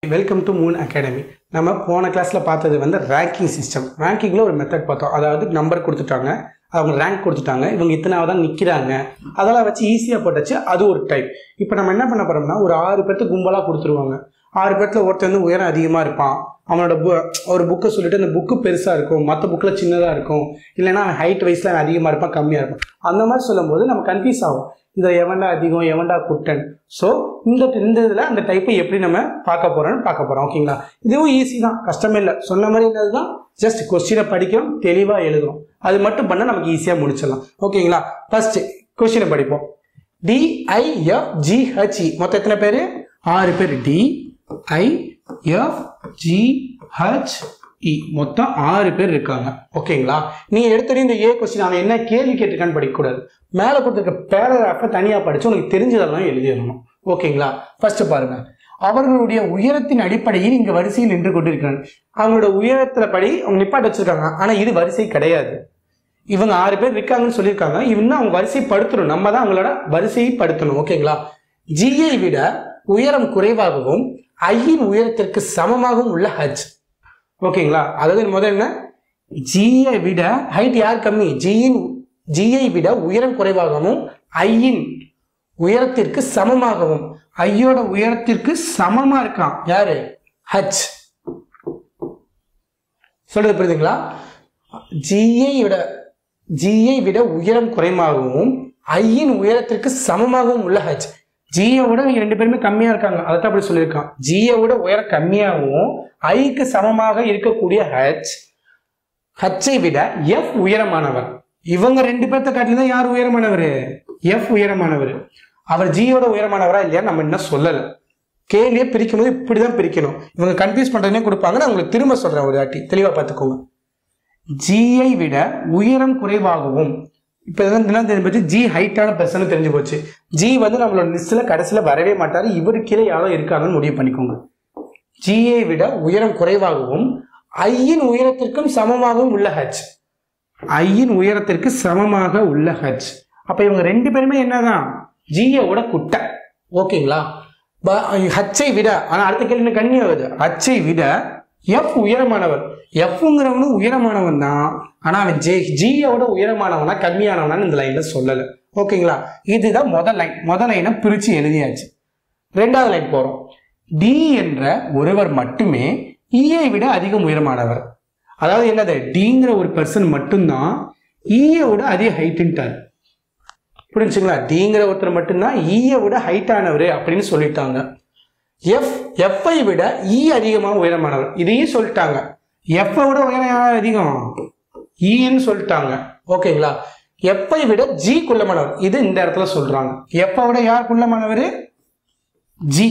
welcome to Moon academy நம்ம போன கிளாஸில் பார்த்தது வந்து ரேங்கிங் சிஸ்டம் ரேங்கிங்கில் ஒரு மெத்தட் பார்த்தோம் அதாவது நம்பர் கொடுத்துட்டாங்க அவங்க ரேங்க் கொடுத்துட்டாங்க இவங்க இத்தனாவது தான் நிற்கிறாங்க அதெல்லாம் வச்சு ஈஸியாக போட்டாச்சு அது ஒரு டைப் இப்போ நம்ம என்ன பண்ண போகிறோம்னா ஒரு ஆறு பேர்த்து கும்பலாக கொடுத்துருவாங்க ஆறு பேர்த்தில் ஒருத்தர் வந்து உயரம் அதிகமாக இருப்பான் அவனோட பு ஒரு புக்கை சொல்லிட்டு அந்த புக்கு பெருசாக இருக்கும் மற்ற புக்கில் சின்னதாக இருக்கும் இல்லைன்னா ஹைட் வைஸில் அதிகமாக இருப்பான் கம்மியாக இருப்பான் அந்த மாதிரி சொல்லும்போது நம்ம கன்ஃபியூஸ் ஆகும் இதை எவன்டா அதிகம் எவன்டா குட்டன் ஸோ இந்த இந்த இதில் அந்த டைப்பை எப்படி நம்ம பார்க்க போகிறோம்னு பார்க்க போகிறோம் ஓகேங்களா இதுவும் ஈஸி தான் கஷ்டமே இல்லை சொன்ன மாதிரி என்னது தான் ஜஸ்ட் கொஸ்டினை படிக்கிறோம் தெளிவாக எழுதுறோம் அது மட்டும் பண்ணால் நமக்கு ஈஸியாக முடிச்சிடலாம் ஓகேங்களா ஃபர்ஸ்ட் கொஸ்டினை படிப்போம் டிஐஎஃப்ஜிஹெச்இ மொத்தம் எத்தனை பேர் ஆறு பேர் D I F G H E மொத்தம் ஆறு பேர் இருக்காங்க ஓகேங்களா நீங்க எடுத்தோடனே இந்த ஏ கொஸ்டின் அவன் என்ன கேள்வி கேட்டிருக்கான்னு படிக்கக்கூடாது மேலே கொடுத்துருக்க பேராகிராஃபை தனியாக படிச்சு உனக்கு தெரிஞ்சதெல்லாம் எழுதிடணும் ஓகேங்களா ஃபர்ஸ்ட் பாருங்க அவர்களுடைய உயரத்தின் அடிப்படையில் இங்க வரிசையில் நின்று கொண்டிருக்கிறாங்க அவங்களோட உயரத்துல படி அவங்க நிப்பாட்டு வச்சிருக்காங்க ஆனா இது வரிசை கிடையாது இவங்க ஆறு பேர் இருக்காங்கன்னு சொல்லியிருக்காங்க இன்னும் அவங்க வரிசைப்படுத்தணும் நம்ம தான் அவங்களோட வரிசையை படுத்தணும் ஓகேங்களா ஜியை விட உயரம் குறைவாகவும் ஐயின் உயரத்திற்கு சமமாகவும் உள்ள ஹஜ் ஓகேங்களா அதாவது முதல்ல என்ன ஜியை விட ஹைட் யார் கம்மி ஜியின் ஜியை விட உயரம் குறைவாகவும் ஐயின் உயரத்திற்கு சமமாகவும் ஐயோட உயரத்திற்கு சமமா இருக்கான் யாரு ஹச் சொல்றது புரியுதுங்களா ஜியை விட ஜியை விட உயரம் குறைவாகவும் ஐயின் உயரத்திற்கு சமமாகவும் உள்ள ஹச் ஜியை விட இவங்க ரெண்டு பேருமே கம்மியா இருக்காங்க அதைத்தான் அப்படி சொல்லியிருக்கான் ஜியை விட உயரம் கம்மியாகவும் ஐக்கு சமமாக இருக்கக்கூடிய ஹச் ஹச்சை விட எஃப் உயரமானவர் இவங்க ரெண்டு பேர்த்த காட்டிலும் தான் யார் உயரமானவர் எஃப் உயரமானவர் அவர் ஜியோட உயரமானவரா இல்லையா நம்ம இன்னும் சொல்லலை கேள்வியை பிரிக்கும் போது இப்படிதான் பிரிக்கணும் இவங்க கன்ஃபியூஸ் பண்றதுனே கொடுப்பாங்க நான் உங்களுக்கு திரும்ப சொல்றேன் ஒரு வாட்டி தெளிவா பார்த்துக்கோங்க ஜியை விட உயரம் குறைவாகவும் இப்போ என்ன தெரிஞ்சு போச்சு ஜி ஹைட்டான பர்சன் தெரிஞ்சு போச்சு ஜி வந்து நம்மளோட லிஸ்ட்ல கடைசியில் வரவே மாட்டாரு இவரு கீழே யாரோ இருக்காங்கன்னு முடிவு பண்ணிக்கோங்க ஜியை விட உயரம் குறைவாகவும் ஐயின் உயரத்திற்கும் சமமாகவும் உள்ள ஹச் ஐயின் உயரத்திற்கு சமமாக உள்ள ஹச் அப்ப இவங்க ரெண்டு பேருமே என்னதான் ஜியோட குட்டை ஓகேங்களா ஹச்சை விட ஆனா அடுத்த கேள்வி கண்ணி ஆகுது ஹச்சை விட எஃப் உயரமானவர் எஃப்ங்கிறவனும் உயரமானவன் தான் ஆனா அவன் ஜே ஜியோட உயரமானவனா கம்மியானவனான்னு இந்த லைன்ல சொல்லல ஓகேங்களா இதுதான் முதல் லைன் முதல் லைனை பிரிச்சு எழுதியாச்சு ரெண்டாவது லைன் போறோம் டி என்ற ஒருவர் மட்டுமே ஈயை விட அதிகம் உயரமானவர் அதாவது என்னது டிங்கிற ஒரு பர்சன் மட்டும்தான் ஈயை விட அதிக ஹைட்டுன்ட்டார் புரிஞ்சுங்களா டிங்கிற ஒருத்தர் மட்டும்தான் ஈயை விட ஹைட்டானவர் அப்படின்னு சொல்லிட்டாங்க எஃப் எஃப்ஐ விட இ அதிகமாக உயரமானவர் இதையும் சொல்லிட்டாங்க எஃப்ஐ விட உயரம் யார் அதிகம் ஈன்னு சொல்லிட்டாங்க ஓகேங்களா எஃப்ஐ விட ஜி குள்ளமானவர் இது இந்த இடத்துல சொல்றாங்க எஃப்ஐ விட யார் குள்ளமானவர் ஜி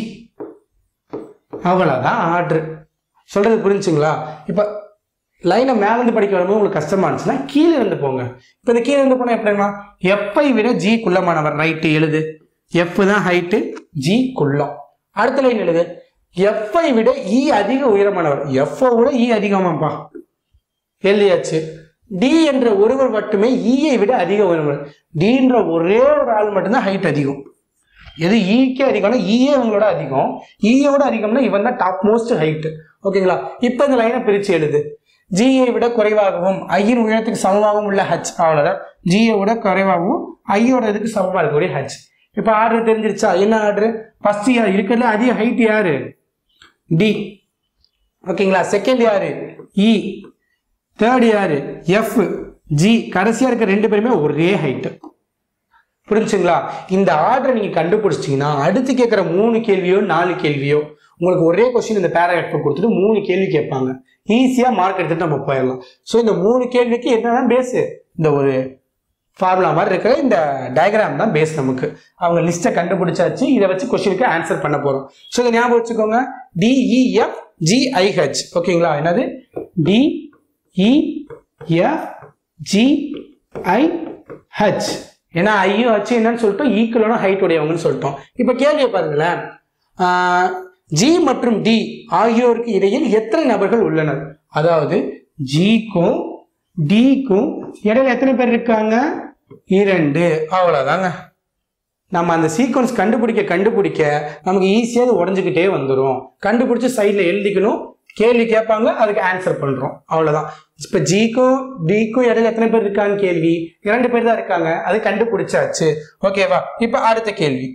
அவ்வளோதான் ஆர்டர் சொல்றது புரிஞ்சுங்களா இப்போ லைனை மேலேருந்து படிக்க வரும்போது உங்களுக்கு கஷ்டமா இருந்துச்சுன்னா கீழே இருந்து போங்க இப்போ இந்த கீழே இருந்து போனால் எப்படிங்களா எஃப்ஐ விட ஜி குள்ளமானவர் ரைட்டு எழுது எஃப் தான் ஹைட்டு ஜி குள்ளம் அடுத்த லைன் எழுது எஃப்ஐ விட இ அதிக உயரமானவர் எஃப்ஐ விட இ அதிகமாப்பா எழுதியாச்சு டி என்ற ஒருவர் மட்டுமே ஈயை விட அதிக உயரமானவர் டின்ற ஒரே ஒரு ஆள் மட்டும்தான் ஹைட் அதிகம் எது ஈக்கே அதிகம்னா ஈயே உங்களோட அதிகம் ஈயோட அதிகம்னா இவன் தான் டாப் மோஸ்ட் ஹைட் ஓகேங்களா இப்போ இந்த லைனை பிரிச்சு எழுது ஜியை விட குறைவாகவும் ஐயின் உயரத்துக்கு சமமாகவும் உள்ள ஹச் அவ்வளோதான் ஜியை விட குறைவாகவும் ஐயோட இதுக்கு சமமாக இருக்கக்கூடிய ஹச் இப்போ ஆர்டர் தெரிஞ்சிருச்சா என்ன ஆர்டர் ஃபர்ஸ்ட் யார் இருக்கிறதுல அதிக ஹைட் யாரு டி ஓகேங்களா செகண்ட் யாரு இ தேர்ட் யாரு எஃப் ஜி கடைசியா இருக்க ரெண்டு பேருமே ஒரே ஹைட்டு புரிஞ்சுங்களா இந்த ஆர்டரை நீங்க கண்டுபிடிச்சிட்டீங்கன்னா அடுத்து கேட்குற மூணு கேள்வியோ நாலு கேள்வியோ உங்களுக்கு ஒரே கொஸ்டின் இந்த பேராகிராஃப் கொடுத்துட்டு மூணு கேள்வி கேட்பாங்க ஈஸியா மார்க் எடுத்துட்டு நம்ம போயிடலாம் ஸோ இந்த மூணு கேள்விக்கு என்னதான் பேஸு இந்த ஒரு ஃபார்முலா மாதிரி இருக்கிற இந்த டயக்ராம் தான் பேஸ் நமக்கு அவங்க லிஸ்ட்டை கண்டுபிடிச்சாச்சு இதை வச்சு கொஸ்டினுக்கு ஆன்சர் பண்ண போறோம் ஸோ இதை ஞாபகம் வச்சுக்கோங்க டிஇஎஃப் ஜிஐஹெச் ஓகேங்களா என்னது டிஇஎஃப் ஜிஐஹெச் ஏன்னா ஐயோ ஹச் என்னன்னு சொல்லிட்டோம் ஈக்குவலான ஹைட் உடையவங்கன்னு சொல்லிட்டோம் இப்போ கேள்வியை பாருங்களேன் ஜி மற்றும் டி ஆகியோருக்கு இடையில் எத்தனை நபர்கள் உள்ளனர் அதாவது ஜிக்கும் டிக்கும் இடையில எத்தனை பேர் இருக்காங்க இரண்டு அவ்வளோதாங்க நம்ம அந்த சீக்வன்ஸ் கண்டுபிடிக்க கண்டுபிடிக்க நமக்கு ஈஸியாக அது உடஞ்சிக்கிட்டே வந்துடும் கண்டுபிடிச்சி சைடில் எழுதிக்கணும் கேள்வி கேட்பாங்க அதுக்கு ஆன்சர் பண்ணுறோம் அவ்வளோதான் இப்போ ஜிக்கும் டிக்கும் இடையில எத்தனை பேர் இருக்கான்னு கேள்வி இரண்டு பேர் தான் இருக்காங்க அது கண்டுபிடிச்சாச்சு ஓகேவா இப்போ அடுத்த கேள்வி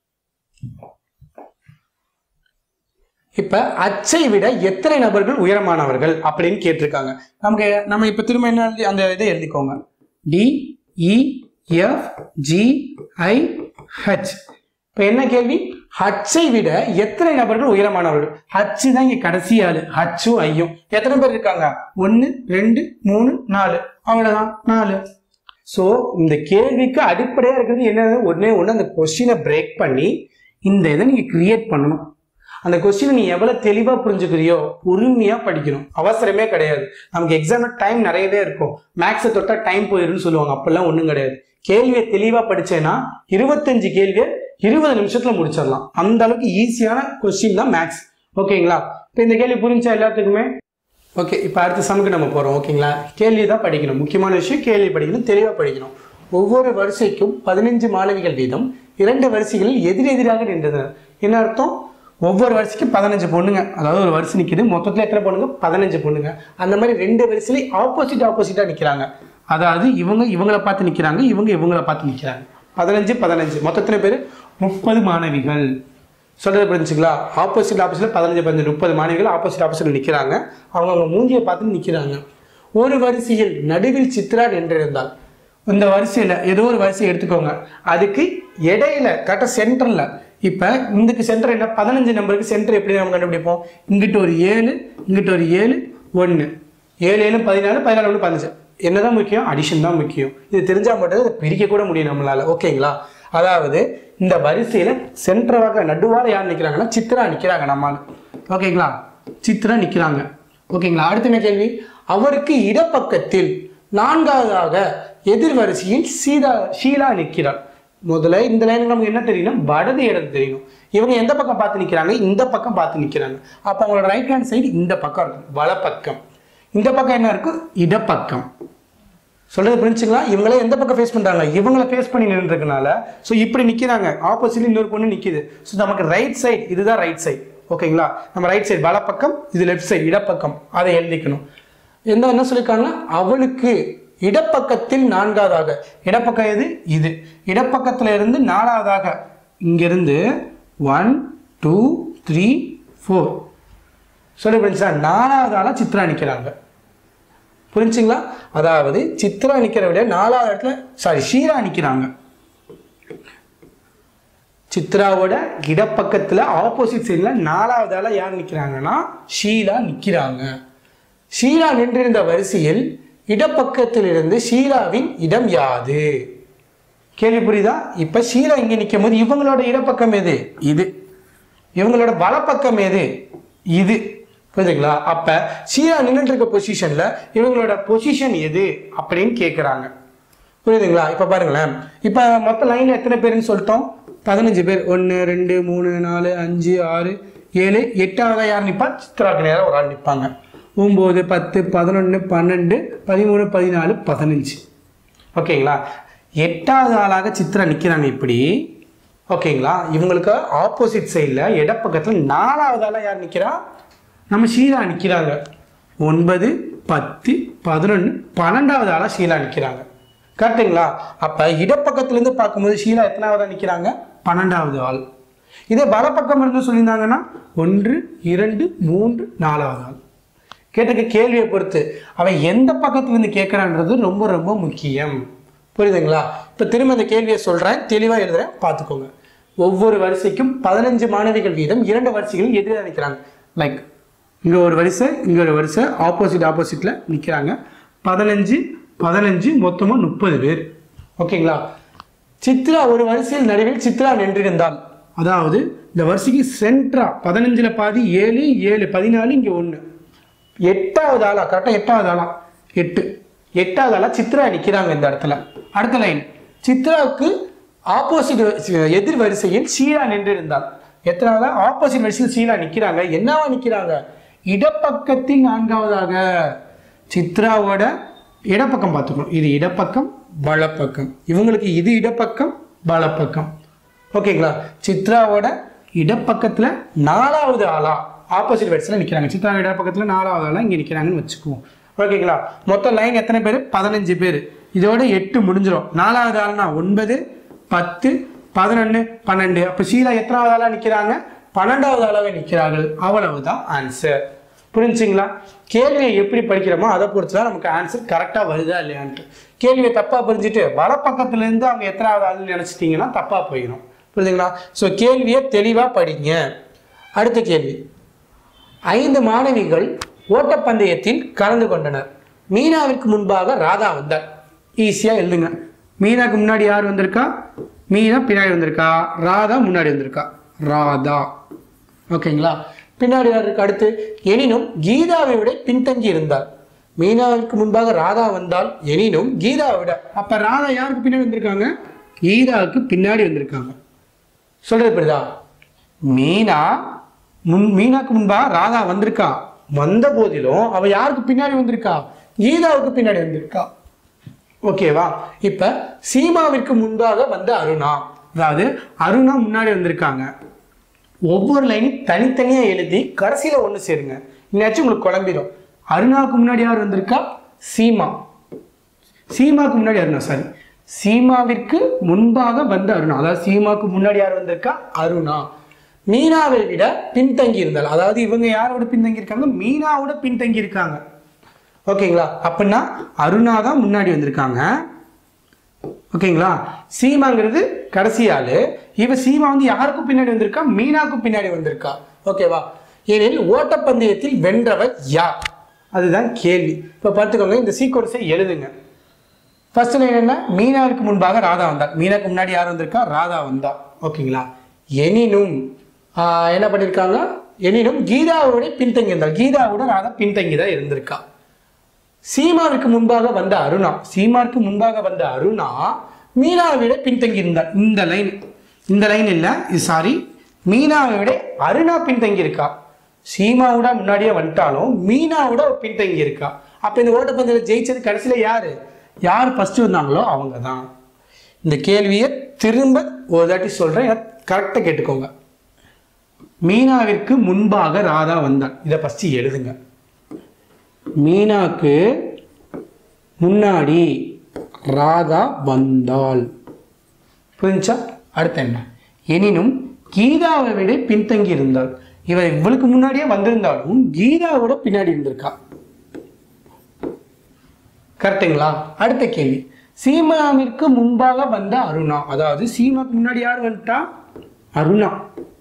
இப்ப அச்சை விட எத்தனை நபர்கள் உயரமானவர்கள் அப்படின்னு கேட்டிருக்காங்க நமக்கு நம்ம இப்ப திரும்ப என்ன எழுதி அந்த இதை எழுதிக்கோங்க D E F G I H இப்ப என்ன கேள்வி ஹச்சை விட எத்தனை நபர்கள் உயரமானவர்கள் ஹச் தான் இங்க கடைசி ஆளு ஹச்சும் ஐயும் எத்தனை பேர் இருக்காங்க ஒன்னு ரெண்டு மூணு நாலு அவ்வளவுதான் நாலு ஸோ இந்த கேள்விக்கு அடிப்படையா இருக்கிறது என்னது ஒண்ணே ஒன்று அந்த கொஸ்டினை பிரேக் பண்ணி இந்த இதை நீங்க கிரியேட் பண்ணணும் அந்த கொஸ்டினை நீ எவ்வளவு தெளிவா புரிஞ்சுக்கிறியோ பொறுமையா படிக்கணும் அவசரமே கிடையாது நமக்கு எக்ஸாம்ல டைம் நிறையவே இருக்கும் மேக்ஸை தொட்டா டைம் போயிருன்னு சொல்லுவாங்க அப்பெல்லாம் ஒன்றும் கிடையாது கேள்வியை தெளிவா படிச்சேன்னா இருபத்தஞ்சு கேள்வியை இருபது நிமிஷத்துல முடிச்சிடலாம் அந்த அளவுக்கு ஈஸியான கொஸ்டின் தான் மேக்ஸ் ஓகேங்களா இப்போ இந்த கேள்வி புரிஞ்சா எல்லாத்துக்குமே ஓகே இப்போ அடுத்த சமக்கு நம்ம போகிறோம் ஓகேங்களா கேள்வி தான் படிக்கணும் முக்கியமான விஷயம் கேள்வி படிக்கணும் தெளிவாக படிக்கணும் ஒவ்வொரு வரிசைக்கும் பதினஞ்சு மாணவிகள் வீதம் இரண்டு வரிசைகளில் எதிரெதிராக நின்றனர் என்ன அர்த்தம் ஒவ்வொரு வரிசைக்கும் பதினஞ்சு பொண்ணுங்க அதாவது ஒரு வரிசை நிற்கிது மொத்தத்தில் எத்தனை பொண்ணுங்க பதினஞ்சு பொண்ணுங்க அந்த மாதிரி ரெண்டு வரிசையிலையும் ஆப்போசிட் ஆப்போசிட்டாக நிற்கிறாங்க அதாவது இவங்க இவங்களை பார்த்து நிற்கிறாங்க இவங்க இவங்கள பார்த்து நிற்கிறாங்க பதினஞ்சு பதினஞ்சு மொத்தத்தில் பேர் முப்பது மாணவிகள் சொல்றது புரிஞ்சுங்களா ஆப்போசிட் ஆப்போசிட்ல பதினஞ்சு பதினஞ்சு முப்பது மாணவிகள் ஆப்போசிட் ஆப்போசிட்ல நிற்கிறாங்க அவங்க அவங்க மூஞ்சியை பார்த்து நிற்கிறாங்க ஒரு வரிசையில் நடுவில் சித்ரா நின்றிருந்தால் இந்த வரிசையில் ஏதோ ஒரு வரிசை எடுத்துக்கோங்க அதுக்கு இடையில கரெக்டாக சென்டரில் இப்போ இதுக்கு சென்டர் என்ன பதினஞ்சு நம்பருக்கு சென்டர் எப்படி நம்ம கண்டுபிடிப்போம் இங்கிட்ட ஒரு ஏழு இங்கிட்ட ஒரு ஏழு ஒன்று ஏழு ஏழு பதினாலு பதினாலு ஒன்று பதினஞ்சு என்னதான் முக்கியம் அடிஷன் தான் முக்கியம் இது தெரிஞ்சா மட்டும் இதை பிரிக்க கூட முடியும் நம்மளால ஓகேங்களா அதாவது இந்த வரிசையில சென்டராக நடுவார யார் நிற்கிறாங்கன்னா சித்ரா நிற்கிறாங்க நம்மால் ஓகேங்களா சித்ரா நிற்கிறாங்க ஓகேங்களா அடுத்த என்ன கேள்வி அவருக்கு இடப்பக்கத்தில் நான்காவதாக எதிர் வரிசையில் சீதா ஷீலா நிற்கிறார் முதல்ல இந்த லைனுக்கு நமக்கு என்ன தெரியணும் வடது இடது தெரியணும் இவங்க எந்த பக்கம் பார்த்து நிற்கிறாங்க இந்த பக்கம் பார்த்து நிற்கிறாங்க அப்போ அவங்களோட ரைட் ஹேண்ட் சைடு இந்த பக்கம் இருக்கும் வலப்பக்கம் இந்த பக்கம் என்ன இருக்கும் இடப்பக்கம் சொல்றது புரிஞ்சுங்களா இவங்களே எந்த பக்கம் ஃபேஸ் பண்றாங்க இவங்கள ஃபேஸ் பண்ணி நின்றுருக்கனால ஸோ இப்படி நிக்கிறாங்க ஆப்போசிட்ல இன்னொரு பொண்ணு நிக்குது ஸோ நமக்கு ரைட் சைடு இதுதான் ரைட் சைடு ஓகேங்களா நம்ம ரைட் சைடு வலப்பக்கம் இது லெஃப்ட் சைடு இடப்பக்கம் அதை எழுதிக்கணும் என்ன என்ன சொல்லியிருக்காங்க அவளுக்கு இடப்பக்கத்தில் நான்காவதாக இடப்பக்கம் எது இது இடப்பக்கத்துல இருந்து நாலாவதாக இங்கிருந்து ஒன் டூ த்ரீ ஃபோர் சொல்லி புரிஞ்சா நாலாவது ஆளா சித்ரா நிற்கிறாங்க புரிஞ்சுங்களா அதாவது சித்ரா நிக்கிற விட நாலாவது இடத்துல சாரி ஷீரா நிக்கிறாங்க சித்ராவோட இடப்பக்கத்துல ஆப்போசிட் சைடுல நாலாவது ஆளா யார் நிக்கிறாங்கன்னா ஷீலா நிக்கிறாங்க ஷீலா நின்றிருந்த வரிசையில் இடப்பக்கத்திலிருந்து ஷீலாவின் இடம் யாது கேள்வி புரியுதா இப்ப ஷீலா இங்க நிற்கும் போது இவங்களோட இடப்பக்கம் எது இது இவங்களோட வலப்பக்கம் எது இது புரியுதுங்களா அப்ப ஷீலா நின்றுட்டு இருக்க பொசிஷன்ல இவங்களோட பொசிஷன் எது அப்படின்னு கேட்குறாங்க புரியுதுங்களா இப்ப பாருங்களேன் இப்ப மொத்த லைன் எத்தனை பேருன்னு சொல்லிட்டோம் பதினஞ்சு பேர் ஒன்று ரெண்டு மூணு நாலு அஞ்சு ஆறு ஏழு எட்டாவதா யார் நிற்பா சித்ராக்கு நேரம் ஒரு ஆள் நிற்பாங்க ஒம்பது பத்து பதினொன்று பன்னெண்டு பதிமூணு பதினாலு பதினஞ்சு ஓகேங்களா எட்டாவது ஆளாக சித்ரா நிற்கிறாங்க இப்படி ஓகேங்களா இவங்களுக்கு ஆப்போசிட் சைடில் இடப்பக்கத்தில் நாலாவது ஆளாக யார் நிற்கிறா நம்ம ஷீலா நிற்கிறாங்க ஒன்பது பத்து பதினொன்று பன்னெண்டாவது ஆளாக ஷீலா நிற்கிறாங்க கரெக்டுங்களா அப்போ இடப்பக்கத்துலேருந்து பார்க்கும்போது ஷீலா எத்தனாவதாக நிற்கிறாங்க பன்னெண்டாவது ஆள் இதே வலப்பக்கம் இருந்து சொல்லியிருந்தாங்கன்னா ஒன்று இரண்டு மூன்று நாலாவது ஆள் கேட்டிருக்க கேள்வியை பொறுத்து அவன் எந்த பக்கத்துலேருந்து கேட்குறான்றது ரொம்ப ரொம்ப முக்கியம் புரியுதுங்களா இப்போ திரும்ப இந்த கேள்வியை சொல்கிறேன் தெளிவாக எழுதுறேன் பார்த்துக்கோங்க ஒவ்வொரு வரிசைக்கும் பதினஞ்சு மாணவிகள் வீதம் இரண்டு வரிசைகளும் எதிராக நிற்கிறாங்க லைக் இங்கே ஒரு வரிசை இங்கே ஒரு வரிசை ஆப்போசிட் ஆப்போசிட்டில் நிற்கிறாங்க பதினஞ்சு பதினஞ்சு மொத்தமாக முப்பது பேர் ஓகேங்களா சித்ரா ஒரு வரிசையில் நடுவில் சித்ரா நின்றிருந்தால் அதாவது இந்த வரிசைக்கு சென்ட்ரா பதினஞ்சுல பாதி ஏழு ஏழு பதினாலு இங்கே ஒன்று எட்டாவது ஆளா கரெக்டாக எட்டாவது ஆளா எட்டு எட்டாவது ஆளா சித்ரா நிற்கிறாங்க இந்த இடத்துல அடுத்த லைன் சித்ராவுக்கு ஆப்போசிட் எதிர் வரிசையில் ஷீலா நின்றிருந்தாள் எத்தனாவதா ஆப்போசிட் வரிசையில் ஷீலா நிற்கிறாங்க என்னவா நிற்கிறாங்க இடப்பக்கத்தில் நான்காவதாக சித்ராவோட இடப்பக்கம் பார்த்துக்கணும் இது இடப்பக்கம் வலப்பக்கம் இவங்களுக்கு இது இடப்பக்கம் வலப்பக்கம் ஓகேங்களா சித்ராவோட இடப்பக்கத்தில் நாலாவது ஆளா ஆப்போசிட் வேர்ட்ஸில் நிற்கிறாங்க சித்ரா இடப்பக்கத்தில் நாலாவது ஆளா இங்கே நிற்கிறாங்கன்னு வச்சுக்குவோம் ஓகேங்களா மொத்தம் லைன் எத்தனை பேர் பதினஞ்சு பேர் இதோட எட்டு முடிஞ்சிடும் நாலாவது ஆள்னா ஒன்பது பத்து பதினொன்று பன்னெண்டு அப்போ சீலா எத்தனாவது ஆளாக நிற்கிறாங்க பன்னெண்டாவது ஆளாக நிற்கிறார்கள் அவ்வளவுதான் ஆன்சர் புரிஞ்சுங்களா கேள்வியை எப்படி படிக்கிறோமோ அதை பொறுத்து தான் நமக்கு ஆன்சர் கரெக்டாக வருதா இல்லையான்ட்டு கேள்வியை தப்பாக புரிஞ்சுட்டு வலப்பக்கத்துலேருந்து அவங்க எத்தனாவது ஆளுன்னு நினச்சிட்டிங்கன்னா தப்பாக போயிடும் புரியுதுங்களா ஸோ கேள்வியை தெளிவாக படிங்க அடுத்த கேள்வி ஐந்து மாணவிகள் ஓட்டப்பந்தயத்தில் கலந்து கொண்டனர் மீனாவிற்கு முன்பாக ராதா வந்தார் ஈஸியாக எழுதுங்க மீனாக்கு முன்னாடி யார் வந்திருக்கா மீனா பின்னாடி வந்திருக்கா ராதா முன்னாடி வந்திருக்கா ராதா ஓகேங்களா பின்னாடி யார் இருக்கு அடுத்து எனினும் கீதாவை விட பின்தங்கி இருந்தார் மீனாவிற்கு முன்பாக ராதா வந்தால் எனினும் கீதாவை விட அப்ப ராதா யாருக்கு பின்னாடி வந்திருக்காங்க கீதாவுக்கு பின்னாடி வந்திருக்காங்க சொல்றது புரியுதா மீனா முன் மீனாக்கு முன்பாக ராதா வந்திருக்கா வந்த போதிலும் அவ யாருக்கு பின்னாடி வந்திருக்கா கீதாவுக்கு பின்னாடி வந்திருக்கா ஓகேவா இப்ப சீமாவிற்கு முன்பாக வந்த அருணா அதாவது அருணா முன்னாடி வந்திருக்காங்க ஒவ்வொரு லைனையும் தனித்தனியா எழுதி கடைசியில ஒண்ணு சேருங்க இன்னாச்சும் உங்களுக்கு குழம்பிடும் அருணாவுக்கு முன்னாடி யார் வந்திருக்கா சீமா சீமாவுக்கு முன்னாடி அருணா சாரி சீமாவிற்கு முன்பாக வந்த அருணா அதாவது சீமாவுக்கு முன்னாடி யார் வந்திருக்கா அருணா மீனாவை விட பின்தங்கி இருந்தால் அதாவது இவங்க யாரோட பின்தங்கி இருக்காங்க மீனாவோட பின்தங்கி இருக்காங்க ஓகேங்களா அப்படின்னா அருணா தான் முன்னாடி வந்திருக்காங்க ஓகேங்களா சீமாங்கிறது கடைசி ஆளு இவ சீமா வந்து யாருக்கும் பின்னாடி வந்திருக்கா மீனாக்கும் பின்னாடி வந்திருக்கா ஓகேவா ஏனெனில் ஓட்டப்பந்தயத்தில் வென்றவர் யார் அதுதான் கேள்வி இப்போ பார்த்துக்கோங்க இந்த சீக்வன்ஸை எழுதுங்க ஃபர்ஸ்ட் லைன் என்ன மீனாவுக்கு முன்பாக ராதா வந்தார் மீனாக்கு முன்னாடி யார் வந்திருக்கா ராதா வந்தா ஓகேங்களா எனினும் ஆஹ், என்ன பண்ணியிருக்காங்க எனினும் கீதாவோட பின்தங்கி இருந்தார் கீதாவோட ராதா பின்தங்கி தான் இருந்திருக்கா சீமாவிற்கு முன்பாக வந்த அருணா சீமாவுக்கு முன்பாக வந்த அருணா மீனாவை விட பின்தங்கி இருந்தார் இந்த லைன் இந்த லைன் இல்ல இது சாரி மீனாவை விட அருணா பின்தங்கி இருக்கா சீமாவோட முன்னாடியே வந்துட்டாலும் மீனாவோட பின்தங்கி இருக்கா அப்ப இந்த ஓட்டப்பந்தயத்தில் ஜெயிச்சது கடைசியில யாரு யார் ஃபர்ஸ்ட் வந்தாங்களோ அவங்க தான் இந்த கேள்வியை திரும்ப ஒரு தாட்டி சொல்றேன் கரெக்டாக கேட்டுக்கோங்க மீனாவிற்கு முன்பாக ராதா வந்தாள் இதை ஃபர்ஸ்ட் எழுதுங்க மீனாக்கு முன்னாடி ராதா வந்தாள் புரிஞ்சா அடுத்து என்ன எனினும் கீதாவை விட பின்தங்கி இருந்தாள் இவ இவளுக்கு முன்னாடியே வந்திருந்தாலும் கீதாவோட பின்னாடி இருந்திருக்கா கரெக்டுங்களா அடுத்த கேள்வி சீமாவிற்கு முன்பாக வந்த அருணா அதாவது சீமாக்கு முன்னாடி யார் வந்துட்டா அருணா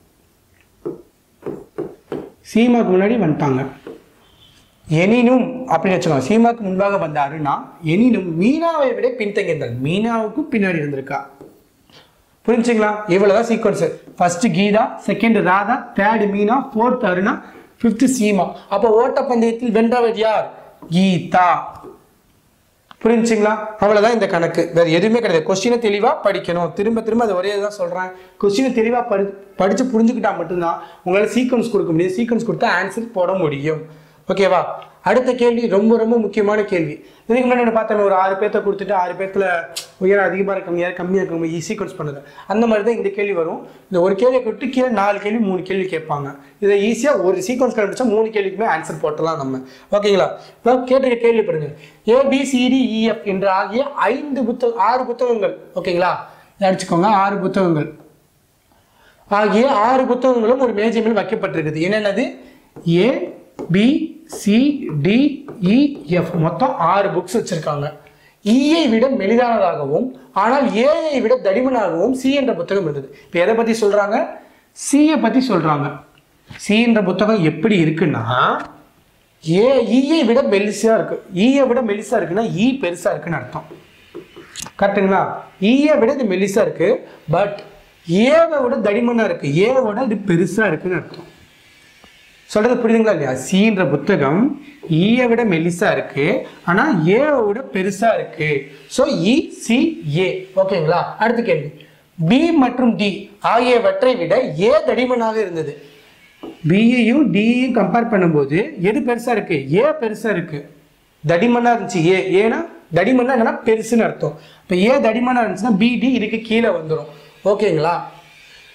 சீமாக்கு முன்னாடி வந்துட்டாங்க எனினும் அப்படின்னு வச்சுக்கோங்க சீமாக்கு முன்பாக வந்த அருணா எனினும் மீனாவை விட பின்தங்கி இருந்தாள் மீனாவுக்கும் பின்னாடி இருந்திருக்கா புரிஞ்சுங்களா இவ்வளவுதான் sequence first Geetha second Radha third Meena fourth Aruna fifth Seema அப்போ ஓட்டப்பந்தயத்தில் வென்றவர் யார் கீதா புரிஞ்சுங்களா அவ்வளவுதான் இந்த கணக்கு வேற எதுவுமே கிடையாது கொஸ்டினை தெளிவா படிக்கணும் திரும்ப திரும்ப அதை ஒரே தான் சொல்றேன் கொஸ்டினை தெளிவா படி படிச்சு புரிஞ்சுக்கிட்டா மட்டும்தான் உங்களால சீக்வன்ஸ் கொடுக்க முடியும் சீக்வன்ஸ் கொடுத்தா ஆன்சர் போட முடியும் ஓகேவா அடுத்த கேள்வி ரொம்ப ரொம்ப முக்கியமான கேள்வி இதுக்கு முன்னாடி பார்த்தேன் ஒரு ஆறு பேர்த்த கொடுத்துட்டு ஆறு பேர்த்துல உயரம் அதிகமாக இருக்காங்க யார் கம்மியாக இருக்காங்க சீக்வன்ஸ் பண்ணுது அந்த மாதிரி தான் இந்த கேள்வி வரும் இந்த ஒரு கேள்வியை விட்டு கீழே நாலு கேள்வி மூணு கேள்வி கேட்பாங்க இதை ஈஸியாக ஒரு சீக்வன்ஸ் கண்டுபிடிச்சா மூணு கேள்விக்குமே ஆன்சர் போட்டலாம் நம்ம ஓகேங்களா இப்போ கேட்டிருக்க கேள்வி பாருங்க ஏபிசிடிஇஎஃப் என்ற ஆகிய ஐந்து புத்தக ஆறு புத்தகங்கள் ஓகேங்களா இதை அடிச்சுக்கோங்க ஆறு புத்தகங்கள் ஆகிய ஆறு புத்தகங்களும் ஒரு மேஜை மேல் வைக்கப்பட்டிருக்குது என்னென்னது A B C D E F மொத்தம் ஆறு புக்ஸ் வச்சிருக்காங்க ஈயை விட மெலிதானதாகவும் ஆனால் ஏஐ விட தடிமனாகவும் சி என்ற புத்தகம் இருந்தது இப்போ எதை பத்தி சொல்றாங்க சியை பத்தி சொல்றாங்க சி என்ற புத்தகம் எப்படி இருக்குன்னா ஏ ஈயை விட மெலிசா இருக்கு ஈயை விட மெலிசா இருக்குன்னா ஈ பெருசா இருக்குன்னு அர்த்தம் கரெக்டுங்களா ஈயை விட இது மெலிசா இருக்கு பட் ஏவை விட தடிமனா இருக்கு ஏவோட இது பெருசா இருக்குன்னு அர்த்தம் சொல்றது புரியுதுங்களா இல்லையா சீன்ற புத்தகம் ஈயை விட மெலிசா இருக்கு ஆனா ஏவை விட பெருசா இருக்கு ஸோ இ சி ஏ ஓகேங்களா அடுத்த கேள்வி பி மற்றும் டி ஆகியவற்றை விட ஏ தடிமனாக இருந்தது பியையும் டியையும் கம்பேர் பண்ணும்போது எது பெருசா இருக்கு ஏ பெருசா இருக்கு தடிமனா இருந்துச்சு ஏ ஏன்னா தடிமன்னா என்னன்னா பெருசுன்னு அர்த்தம் இப்போ ஏ தடிமனா இருந்துச்சுன்னா பிடி இதுக்கு கீழே வந்துடும் ஓகேங்களா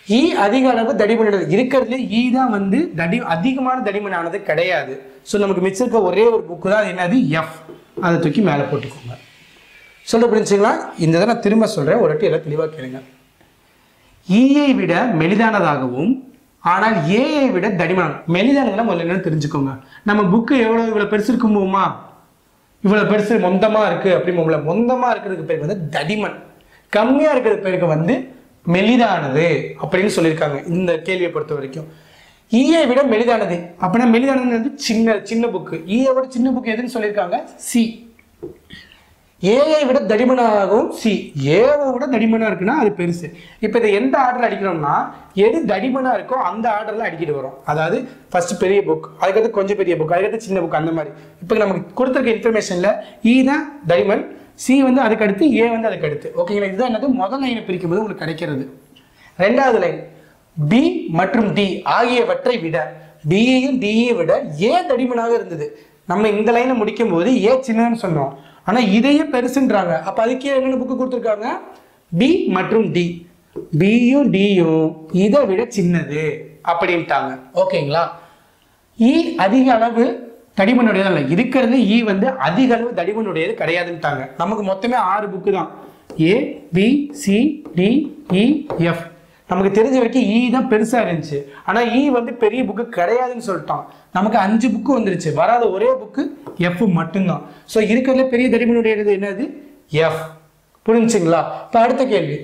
ஈ அதிக அளவு தடிமனானது இருக்கிறதுல ஈ தான் வந்து தடி அதிகமான தடிமனானது கிடையாது ஸோ நமக்கு மிச்சம் இருக்க ஒரே ஒரு புக்கு தான் அது என்னது எஃப் அதை தூக்கி மேலே போட்டுக்கோங்க சொல்ல புரிஞ்சுங்களா இந்த இதை நான் திரும்ப சொல்கிறேன் ஒரு வாட்டி எல்லாம் தெளிவாக கேளுங்க ஈயை விட மெலிதானதாகவும் ஆனால் ஏஐ விட தடிமனான மெலிதானதுன்னா முதல்ல என்னன்னு தெரிஞ்சுக்கோங்க நம்ம புக்கு எவ்வளோ இவ்வளோ பெருசு இருக்கும்போமா இவ்வளோ பெருசு மொந்தமாக இருக்குது அப்படிம்போம்ல மொந்தமாக இருக்கிறதுக்கு பேருக்கு வந்து தடிமன் கம்மியாக இருக்கிறது பேருக்கு வந்து மெலிதானது அப்படின்னு சொல்லியிருக்காங்க இந்த கேள்வியை பொறுத்த வரைக்கும் ஈயை விட மெலிதானது அப்படின்னா மெலிதானது வந்து சின்ன சின்ன புக்கு ஈயை விட சின்ன புக்கு எதுன்னு சொல்லியிருக்காங்க சி ஏஐ விட தடிமனாகவும் சி ஏவை விட தடிமனா இருக்குன்னா அது பெருசு இப்போ இதை எந்த ஆர்டர் அடிக்கிறோம்னா எது தடிமனா இருக்கோ அந்த ஆர்டர்ல அடிக்கிட்டு வரும் அதாவது ஃபர்ஸ்ட் பெரிய புக் அதுக்கடுத்து கொஞ்சம் பெரிய புக் அதுக்கடுத்து சின்ன புக் அந்த மாதிரி இப்போ நமக்கு கொடுத்துருக்க இன்ஃபர்மேஷன்ல இ தான் தடிமன் சி வந்து அதுக்கு அடுத்து ஏ வந்து அதுக்கு அடுத்து ஓகேங்களா இதுதான் என்னது முதல் லைனை பிரிக்கும் போது உங்களுக்கு கிடைக்கிறது ரெண்டாவது லைன் பி மற்றும் டி ஆகியவற்றை விட பியையும் டியை விட ஏ தடிமனாக இருந்தது நம்ம இந்த லைனை முடிக்கும் போது ஏ சின்னன்னு சொன்னோம் ஆனா இதையே பெருசுன்றாங்க அப்ப அதுக்கே என்னென்ன புக்கு கொடுத்துருக்காங்க பி மற்றும் டி பியும் டியும் இதை விட சின்னது அப்படின்ட்டாங்க ஓகேங்களா இ அதிக அளவு தடிமனுடையது இல்லை இருக்கிறது இ வந்து அதிக அளவு தடிமனுடையது கிடையாதுன்ட்டாங்க நமக்கு மொத்தமே ஆறு புக்கு தான் A B C D E F நமக்கு தெரிஞ்ச வரைக்கும் இ தான் பெருசா இருந்துச்சு ஆனா இ வந்து பெரிய புக்கு கிடையாதுன்னு சொல்லிட்டான் நமக்கு அஞ்சு புக்கு வந்துருச்சு வராத ஒரே புக்கு எஃப் மட்டும்தான் ஸோ இருக்கிறதுல பெரிய தடிமனுடையது என்னது எஃப் புரிஞ்சுங்களா இப்போ அடுத்த கேள்வி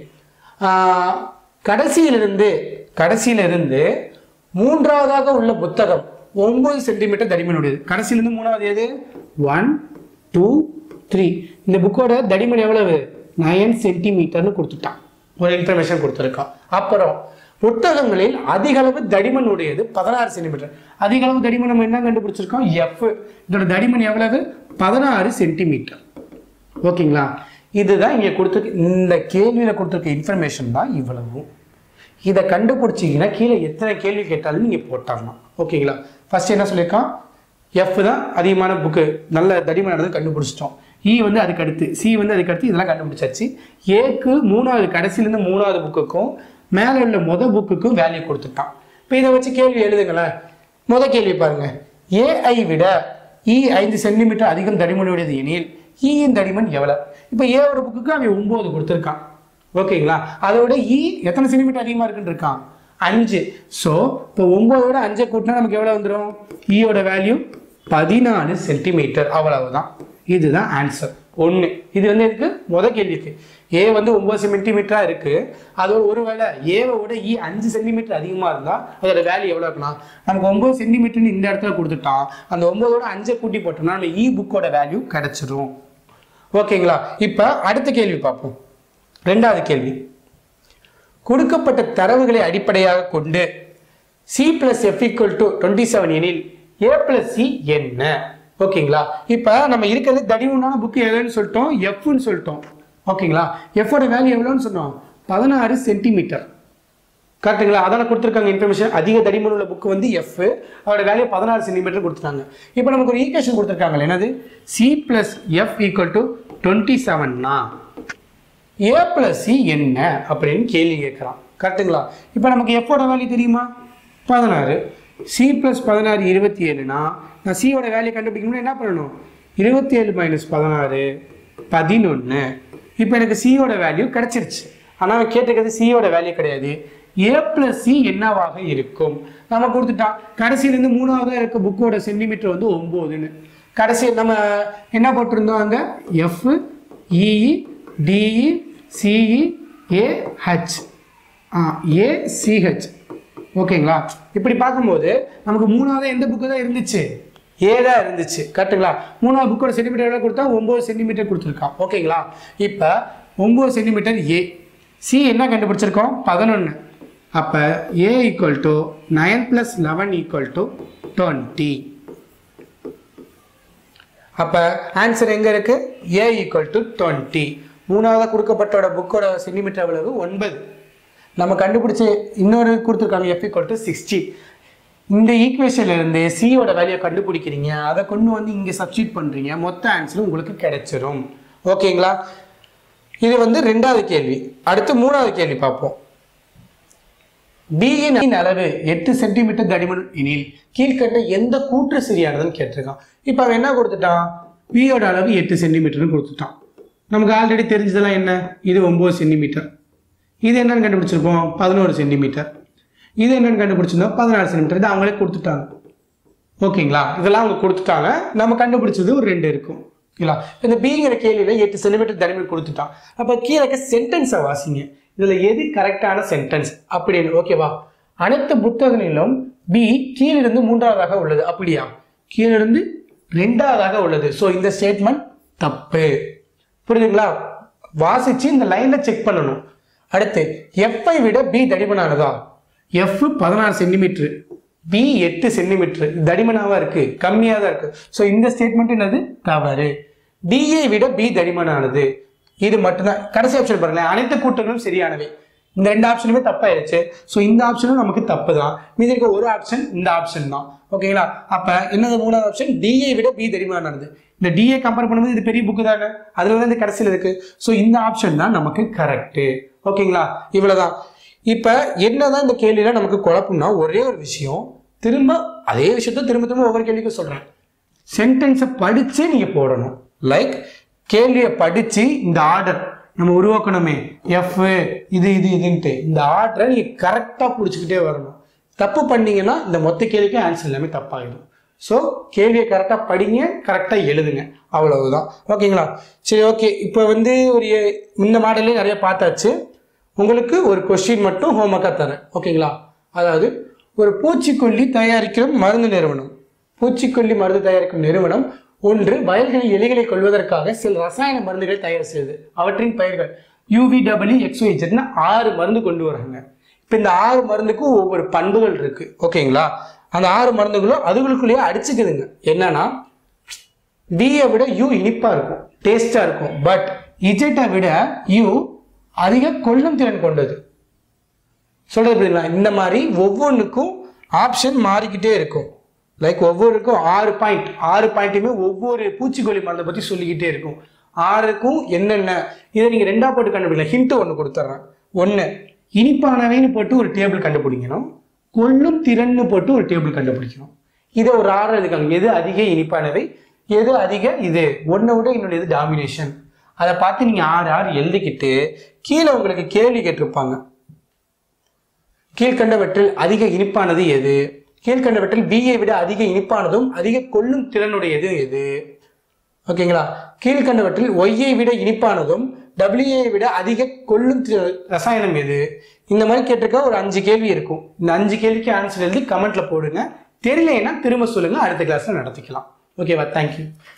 ஆஹ், கடைசியிலிருந்து கடைசியிலிருந்து மூன்றாவதாக உள்ள புத்தகம் ஒன்பது சென்டிமீட்டர் தடிமனுடையது கடைசியிலிருந்து மூணாவது எது ஒன் டூ த்ரீ இந்த புக்கோட தடிமன் எவ்வளவு நயன் சென்டிமீட்டர்னு கொடுத்துட்டான் ஒரு இன்ஃபர்மேஷன் கொடுத்துருக்கான் அப்புறம் புத்தகங்களில் அதிக அளவு தடிமன் உடையது பதினாறு சென்டிமீட்டர் அதிக அளவு தடிமன் நம்ம என்ன கண்டுபிடிச்சிருக்கோம் எஃப் இதோட தடிமன் எவ்வளவு பதினாறு சென்டிமீட்டர் ஓகேங்களா இதுதான் இங்கே கொடுத்துருக்க இந்த கேள்வியில் கொடுத்துருக்க இன்ஃபர்மேஷன் தான் இவ்வளவும் இதை கண்டுபிடிச்சிங்கன்னா கீழே எத்தனை கேள்வி கேட்டாலும் நீங்கள் போட்டாகலாம் ஓகேங்களா ஃபர்ஸ்ட் என்ன சொல்லியிருக்கான் எஃப் தான் அதிகமான புக்கு நல்ல தடிமனானது கண்டுபிடிச்சிட்டோம் இ வந்து அதுக்கு அடுத்து சி வந்து அதுக்கு அடுத்து இதெல்லாம் கண்டுபிடிச்சாச்சு ஏக்கு மூணாவது கடைசியிலேருந்து மூணாவது புக்குக்கும் மேலே உள்ள முத புக்குக்கும் வேல்யூ கொடுத்துட்டான் இப்போ இதை வச்சு கேள்வி எழுதுங்களேன் முத கேள்வி பாருங்க ஏஐ விட இ ஐந்து சென்டிமீட்டர் அதிகம் தடிமனுடையது எனில் இயின் தடிமன் எவ்வளோ இப்போ ஏவோட புக்குக்கு அவன் ஒம்பது கொடுத்துருக்கான் ஓகேங்களா அதோட இ எத்தனை சென்டிமீட்டர் அதிகமாக இருக்குன்னு இருக்கான் அஞ்சு ஸோ இப்போ ஒம்போதோட அஞ்சை கூட்டினா நமக்கு எவ்வளோ வந்துடும் ஈயோட வேல்யூ பதினாலு சென்டிமீட்டர் அவ்வளவுதான் இதுதான் ஆன்சர் ஒன்று இது வந்து எனக்கு முத கேள்விக்கு ஏ வந்து ஒம்பது சென்டிமீட்டராக இருக்கு அதோட ஒருவேளை ஏவை விட இ அஞ்சு சென்டிமீட்டர் அதிகமாக இருந்தால் அதோட வேல்யூ எவ்வளோ இருக்குன்னா நமக்கு ஒம்பது சென்டிமீட்டர்னு இந்த இடத்துல கொடுத்துட்டான் அந்த ஒம்போதோட அஞ்சை கூட்டி போட்டோம்னா நம்ம இ புக்கோட வேல்யூ கிடைச்சிரும் ஓகேங்களா இப்போ அடுத்த கேள்வி பார்ப்போம் ரெண்டாவது கேள்வி கொடுக்கப்பட்ட தரவுகளை அடிப்படையாக கொண்டு C plus F equal to twenty seven எனில் ஏ பிளஸ் சி என்ன ஓகேங்களா இப்போ நம்ம இருக்கிறது தடிமனான புக்கு எதுன்னு சொல்லிட்டோம் எஃப்னு சொல்லிட்டோம் ஓகேங்களா எஃபோட வேல்யூ எவ்வளோன்னு சொன்னோம் பதினாறு சென்டிமீட்டர் கரெக்ட்டுங்களா அதான கொடுத்துருக்காங்க இன்ஃபர்மேஷன் அதிக தடிமன் உள்ள புக் வந்து எஃப் அதோட வேல்யூ பதினாறு சென்டிமீட்டர் கொடுத்துருக்காங்க இப்போ நமக்கு ஒரு ஈக்குவேஷன் கொடுத்துருக்காங்க என்னது C plus F equal to twenty செவன்னா ஏ பிளஸ் சி என்ன அப்படின்னு கேள்வி கேட்குறான் கரெக்ட்டுங்களா இப்போ நமக்கு எஃபோட வேல்யூ தெரியுமா பதினாறு சி ப்ளஸ் பதினாறு இருபத்தி ஏழுனா நான் சியோட வேல்யூ கண்டுபிடிக்கணும்னா என்ன பண்ணணும் இருபத்தி ஏழு மைனஸ் பதினாறு பதினொன்று இப்போ எனக்கு சியோட வேல்யூ கிடைச்சிருச்சு ஆனால் அவன் கேட்டிருக்கிறது சியோட வேல்யூ கிடையாது ஏ பிளஸ் சி என்னவாக இருக்கும் நம்ம கொடுத்துட்டான் கடைசியிலேருந்து மூணாவதாக இருக்க புக்கோட சென்டிமீட்டர் வந்து ஒம்போதுன்னு கடைசி நம்ம என்ன போட்டிருந்தோம் அங்கே F E E D E C E A H ஆ ஏசிஹெச் ஓகேங்களா இப்படி பார்க்கும்போது நமக்கு மூணாவது எந்த புக்கு தான் இருந்துச்சு ஏ தான் இருந்துச்சு கரெக்ட்டுங்களா மூணாவது புக்கோட சென்டிமீட்டர் எவ்வளோ கொடுத்தா ஒம்பது சென்டிமீட்டர் கொடுத்துருக்கான் ஓகேங்களா இப்போ ஒம்பது சென்டிமீட்டர் ஏ சி என்ன கண்டுபிடிச்சிருக்கோம் பதினொன்று அப்போ A equal to nine plus eleven equal to twenty அப்போ ஆன்சர் எங்கே இருக்கு ஏ ஈக்குவல் டு டுவெண்ட்டி மூணாவதாக கொடுக்கப்பட்டோட புக்கோட சென்டிமீட்டர் எவ்வளவு ஒன்பது நம்ம கண்டுபிடிச்ச இன்னொரு கொடுத்துருக்காங்க எஃப் ஈக்குவல் டு சிக்ஸ்டி இந்த ஈக்குவேஷன்ல இருந்து சியோட வேல்யூ கண்டுபிடிக்கிறீங்க அதை கொண்டு வந்து இங்கே சப்ஸ்டியூட் பண்ணுறீங்க மொத்த ஆன்சரும் உங்களுக்கு கிடைச்சிரும் ஓகேங்களா இது வந்து ரெண்டாவது கேள்வி அடுத்து மூணாவது கேள்வி பார்ப்போம் பியின் அளவு எட்டு சென்டிமீட்டர் தடிமன் எனில் கீழ்கண்ட எந்த கூற்று சரியானதுன்னு கேட்டிருக்கான் இப்போ அவன் என்ன கொடுத்துட்டான் பியோட அளவு எட்டு சென்டிமீட்டர்னு கொடுத்துட்டான் நமக்கு ஆல்ரெடி தெரிஞ்சதெல்லாம் என்ன இது ஒம்பது சென்டிமீட்டர் இது என்னன்னு கண்டுபிடிச்சிருப்போம் பதினோரு சென்டிமீட்டர் இது என்னன்னு கண்டுபிடிச்சிருந்தோம் பதினாறு சென்டிமீட்டர் இது அவங்களே கொடுத்துட்டாங்க ஓகேங்களா இதெல்லாம் அவங்க கொடுத்துட்டாங்க நம்ம கண்டுபிடிச்சது ஒரு ரெண்டு இருக்கும் ஓகேங்களா இந்த பிங்கிற கேள்வியில் எட்டு சென்டிமீட்டர் தனிமீட்டர் கொடுத்துட்டான் அப்போ கீழே இருக்க சென்டென்ஸை வாசிங்க இதில் எது கரெக்டான சென்டென்ஸ் அப்படின்னு ஓகேவா அனைத்து புத்தகங்களிலும் பி கீழிருந்து மூன்றாவதாக உள்ளது அப்படியா கீழிருந்து ரெண்டாவதாக உள்ளது ஸோ இந்த ஸ்டேட்மெண்ட் தப்பு புரியுதுங்களா வாசிச்சு இந்த லைன்ல செக் பண்ணணும் அடுத்து எஃப்ஐ விட பி தடிமனானதா எஃப் பதினாறு சென்டிமீட்டர் பி எட்டு சென்டிமீட்டர் தடிமனாவா இருக்கு கம்மியா தான் இருக்கு ஸோ இந்த ஸ்டேட்மெண்ட் என்னது தவறு டிஏ விட பி தடிமனானது இது மட்டும்தான் கடைசி ஆப்ஷன் பாருங்களேன் அனைத்து கூட்டங்களும் சரியானவை இந்த ரெண்டு ஆப்ஷனுமே தப்பாயிருச்சு ஸோ இந்த ஆப்ஷனும் நமக்கு தப்பு தான் மீதி இருக்க ஒரு ஆப்ஷன் இந்த ஆப்ஷன் தான் ஓகேங்களா அப்ப என்னது மூணாவது ஆப்ஷன் டிஏ விட பி தடிமனானது இந்த டிஏ கம்பேர் பண்ணும்போது இது பெரிய புக்கு தானே அதுல தான் இந்த கடைசியில் இருக்கு ஸோ இந்த ஆப்ஷன் தான் நமக்கு கரெக்ட் ஓகேங்களா இவ்வளவுதான் இப்ப என்னதான் இந்த கேள்வியில நமக்கு குழப்பம்னா ஒரே ஒரு விஷயம் திரும்ப அதே விஷயத்த திரும்ப திரும்ப ஒவ்வொரு கேள்விக்கும் சொல்றேன் சென்டென்ஸை படிச்சு நீங்க போடணும் லைக் கேள்வியை படிச்சு இந்த ஆர்டர் நம்ம உருவாக்கணுமே எஃப் இது இது இதுன்ட்டு இந்த ஆர்டரை நீங்க கரெக்டா பிடிச்சிக்கிட்டே வரணும் தப்பு பண்ணீங்கன்னா இந்த மொத்த கேள்விக்கும் ஆன்சர் எல்லாமே தப்பாகிடும் ஸோ கேள்வியை கரெக்டாக படிங்க கரெக்டாக எழுதுங்க அவ்வளவுதான் ஓகேங்களா சரி ஓகே இப்போ வந்து ஒரு எ- இந்த மாடல்லே நிறைய பார்த்தாச்சு உங்களுக்கு ஒரு கொஸ்டின் மட்டும் ஹோம்ஒர்க்காக தரேன் ஓகேங்களா அதாவது ஒரு பூச்சிக்கொல்லி தயாரிக்கிற மருந்து நிறுவனம் பூச்சிக்கொல்லி மருந்து தயாரிக்கும் நிறுவனம் ஒன்று வயல்களில் எலிகளை கொள்வதற்காக சில ரசாயன மருந்துகளை தயார் செய்யுது அவற்றின் பெயர்கள் யூவிடபிள்யூ எக்ஸ்ஒய்ஜெட்னு ஆறு மருந்து கொண்டு வராங்க இப்போ இந்த ஆறு மருந்துக்கும் ஒவ்வொரு பண்புகள் இருக்கு ஓகேங்களா அந்த ஆறு மருந்துகளும் அதுகளுக்குள்ளேயே அடிச்சுக்குதுங்க என்னன்னா பியை விட யூ இனிப்பா இருக்கும் டேஸ்டா இருக்கும் பட் இஜெட்டை விட யூ அதிக கொள்ளும் திறன் கொண்டது சொல்றது புரியுதுங்களா இந்த மாதிரி ஒவ்வொன்றுக்கும் ஆப்ஷன் மாறிக்கிட்டே இருக்கும் லைக் ஒவ்வொருக்கும் ஆறு பாயிண்ட் ஆறு பாயிண்ட்டுமே ஒவ்வொரு பூச்சிக்கொல்லி மருந்தை பற்றி சொல்லிக்கிட்டே இருக்கும் ஆறுக்கும் என்னென்ன இதை நீங்கள் ரெண்டா போட்டு கண்டுபிடிக்கலாம் ஹிண்ட் ஒன்று கொடுத்துட்றேன் ஒன்று இனிப்பானவைன்னு போட்டு ஒரு டேபிள் கண்டுபிடிக்கணும் கொள்ளும் திறன்னு போட்டு ஒரு டேபிள் கண்டுபிடிக்கணும் இதை ஒரு ஆர்டர் இருக்காங்க எது அதிக இனிப்பானவை எது அதிக இது ஒன்றை விட இன்னொன்று எது டாமினேஷன் அதை பார்த்து நீங்கள் ஆறு ஆறு எழுதிக்கிட்டு கீழே உங்களுக்கு கேள்வி கேட்டிருப்பாங்க கீழ்கண்டவற்றில் அதிக இனிப்பானது எது கீழ்கண்டவற்றில் பியை விட அதிக இனிப்பானதும் அதிக கொள்ளும் திறனுடையது எது ஓகேங்களா கீழ்கண்டவற்றில் ஒய்யை விட இனிப்பானதும் டபிள்யூஐ விட அதிக கொள்ளும் தி- ரசாயனம் எது இந்த மாதிரி கேட்டிருக்க ஒரு அஞ்சு கேள்வி இருக்கும் இந்த அஞ்சு கேள்விக்கு ஆன்சர் எழுதி கமெண்ட்ல போடுங்க தெரியலைன்னா திரும்ப சொல்லுங்க அடுத்த கிளாஸ்ல நடத்திக்கலாம் ஓகேவா தேங்க்யூ